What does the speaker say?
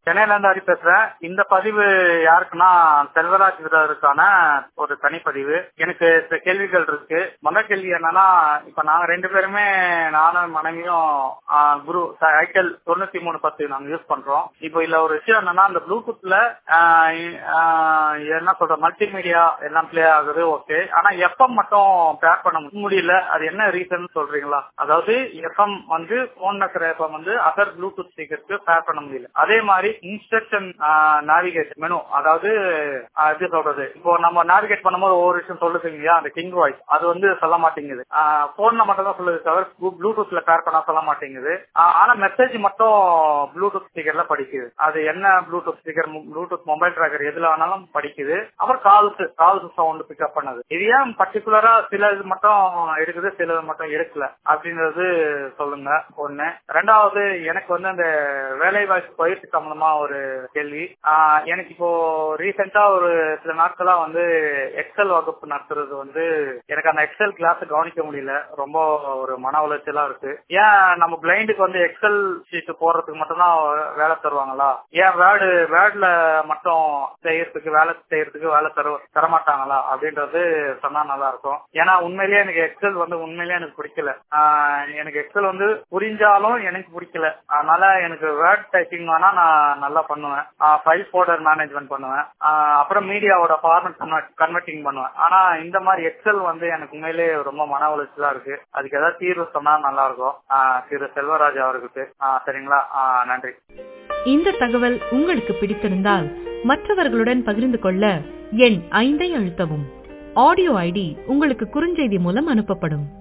சென்னையில இருந்து ஹரி பேசுறேன் இந்த பதிவு யாருக்குன்னா செல்வராஜ் விரதருக்கான ஒரு தனிப்பதிவு எனக்கு சில கேள்விகள் இருக்கு முதல் கேள்வி என்னன்னா இப்ப நாங்க ரெண்டு பேருமே நானும் மனைவியும் ஆ, குரு ஐக்கல் தொண்ணூத்தி மூணு பத்து நாங்க யூஸ் பண்றோம் இப்போ இதுல ஒரு விஷயம் என்னன்னா அந்த ப்ளூடூத்ல ஆ, ஆ, என்ன சொல்ற மல்டிமீடியா எல்லாம் பிளே ஆகுது ஓகே ஆனா எஃப்எம் மட்டும் பேர் பண்ண முடியல அது என்ன ரீசன் சொல்றீங்களா அதாவது எஃப்எம் வந்து போன் இருக்கிற எஃப்எம் வந்து அதர் ப்ளூடூத் ஸ்பீக்கருக்கு பேர் பண்ண முடியல அதே மாதிரி இன்ஸ்ட்ரக்ஷன் நேவிகேஷன் மெனு அதாவது ஆ, எப்படி சொல்றது இப்போ நம்ம நேவிகேட் பண்ணும்போது ஒவ்வொரு விஷயம் சொல்லுது இல்லையா அந்த கிங் வாய்ஸ் அது வந்து சொல்ல மாட்டேங்குது போன்ல மட்டும் தான் சொல்லுது தவிர ப்ளூடூத்ல பேர் பண்ண சொல்ல மாட்டேங்குது ஆ, ஆனா மெசேஜ் மட்டும் ப்ளூடூத் ஸ்பீக்கர்ல படிக்குது அது என்ன Bluetooth speaker Bluetooth mobile tracker எதுல வேணாலும் படிக்குது அப்புறம் கால்ஸ் கால்ஸ் சவுண்ட் பிக்கப் பண்ணுது இது ஏன் பர்டிகுலரா சில இது மட்டும் எடுக்குது சில இது மட்டும் எடுக்கல அப்படின்றது சொல்லுங்க ஒண்ணு ரெண்டாவது எனக்கு வந்து அந்த வேலை வாய்ப்பு பயிற்சி சம்பந்தமா ஒரு கேள்வி ஆஹ் எனக்கு இப்போ ரீசெண்டா ஒரு சில நாட்களா வந்து எக்ஸல் வகுப்பு நடத்துறது வந்து எனக்கு அந்த எக்ஸல் கிளாஸ் கவனிக்க முடியல ரொம்ப ஒரு மன உளைச்சலா இருக்கு ஏன் நம்ம பிளைண்டுக்கு வந்து எக்ஸல் ஷீட் போடுறதுக்கு மட்டும்தான் வேலை தருவாங்களா ஏன் வேர்டு வேர்ட்ல மட்டும் செய்யறதுக்கு வேலை செய்யறதுக்கு வேலை தர தரமாட்டாங்களா அப்படின்றது சொன்னா நல்லா இருக்கும் ஏன்னா உண்மையிலேயே எனக்கு எக்ஸல் வந்து உண்மையிலேயே எனக்கு பிடிக்கல ஆஹ் எனக்கு எக்ஸல் வந்து புரிஞ்சாலும் எனக்கு பிடிக்கல அதனால எனக்கு வேர்ட் டைப்பிங் வேணா நான் நல்லா பண்ணுவேன் ஃபைல் ஃபோல்டர் மேனேஜ்மெண்ட் பண்ணுவேன் ஆஹ் அப்புறம் மீடியாவோட ஃபார்மட் கன்வெர்ட்டிங் பண்ணுவேன் ஆனா இந்த மாதிரி எக்ஸல் வந்து எனக்கு உண்மையிலேயே ரொம்ப மன உளைச்சலா இருக்கு அதுக்கு ஏதாவது தீர்வு சொன்னா நல்லா இருக்கும் ஆஹ் திரு செல்வராஜ் அவர்களுக்கு ஆஹ் சரிங்களா ஆஹ் நன்றி இந்த தகவல் உங்களுக்கு பிடித்திருந்தால் மற்றவர்களுடன் பகிர்ந்து கொள்ள எண் ஐந்தை அழுத்தவும் ஆடியோ ஐடி உங்களுக்கு குறுஞ்செய்தி மூலம் அனுப்பப்படும்